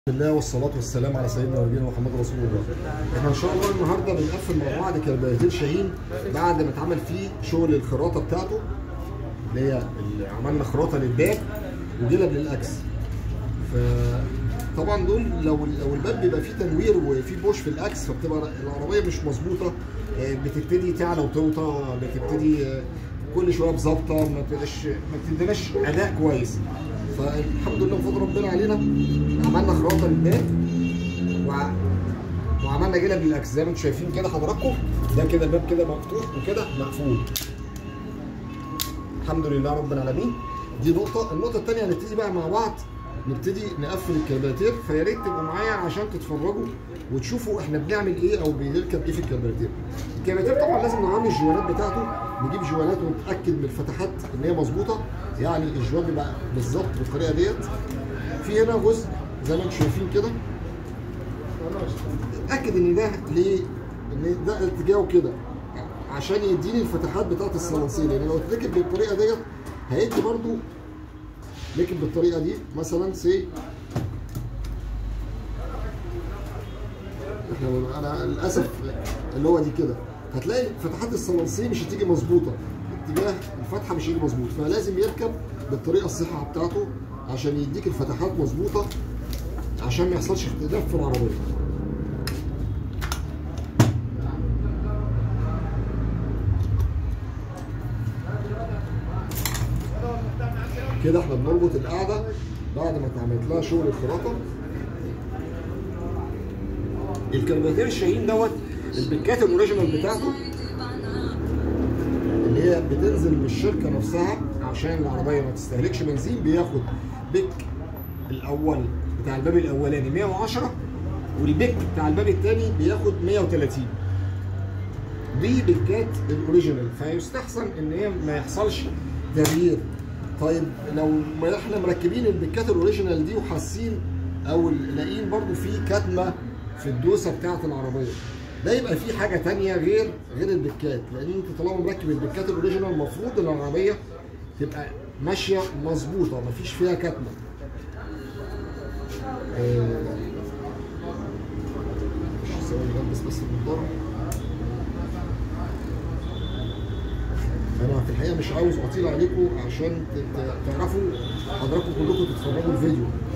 الله والصلاة والسلام على سيدنا ونبينا محمد رسول الله. احنا ان شاء الله النهارده بنقفل مع بعض كربلاتير شاهين بعد ما اتعمل فيه شغل الخراطة بتاعته اللي هي اللي عملنا خراطة للباب وجلب للاكس. فطبعا دول لو لو الباب بيبقى فيه تنوير وفيه بوش في الاكس فبتبقى العربية مش مظبوطة آه، بتبتدي تعلى وتوطى بتبتدي آه، كل شويه بظابطه ما بتبقاش ما بتديناش اداء كويس فالحمد لله بفضل ربنا علينا عملنا خراطه للباب وع... وعملنا جلب للاكس زي ما انتم شايفين كده حضراتكم ده كده الباب كده مفتوح وكده مقفول الحمد لله رب العالمين دي نقطه النقطه الثانيه هنبتدي بقى مع بعض نبتدي نقفل الكرباتير فيا ريت تبقوا معايا عشان تتفرجوا وتشوفوا احنا بنعمل ايه او بنركب ايه في الكرباتير. الكرباتير طبعا لازم نغني الجوانات بتاعته نجيب جوانات ونتاكد من الفتحات ان هي مظبوطه يعني الجوان بيبقى بالظبط بالطريقه ديت. في هنا جزء زي ما انتم شايفين كده اتاكد ان ده ليه ان ده اتجاهه كده عشان يديني الفتحات بتاعت الصلانسيه لان لو اتركب بالطريقه ديت هيدي برضو ركب بالطريقه دي مثلا سي احنا انا للاسف اللي هو دي كده هتلاقي فتحات الصلانسيه مش هتيجي مظبوطه اتجاه الفتحه مش هيجي مظبوط فلازم يركب بالطريقه الصحيحه بتاعته عشان يديك الفتحات مظبوطه عشان ما يحصلش اختلاف في العربيه كده احنا بنربط القاعده بعد ما اتعملت لها شغل الخراطه الكرباتير الشاهين دوت البكات الاوريجينال بتاعته اللي هي بتنزل من الشركه نفسها عشان العربيه ما تستهلكش بنزين بياخد بك الاول بتاع الباب الاولاني 110 والبك بتاع الباب الثاني بياخد 130 دي بكات الاوريجينال فيستحسن ان هي ما يحصلش تغيير طيب لو ما احنا مركبين البكات الاوريجينال دي وحاسين او لاقيين برضو في كتمه في الدوسه بتاعه العربيه ده يبقى في حاجه تانية غير غير البكات لان انت طالما مركب البكات الاوريجينال المفروض ان العربيه تبقى ماشيه مظبوطه مفيش فيها كتمه آه، مش ثواني بلبس بس النضاره انا في الحقيقه مش عاوز اطيل عليكم عشان ت- ت- تعرفوا حضراتكم كلكم تتفرجوا الفيديو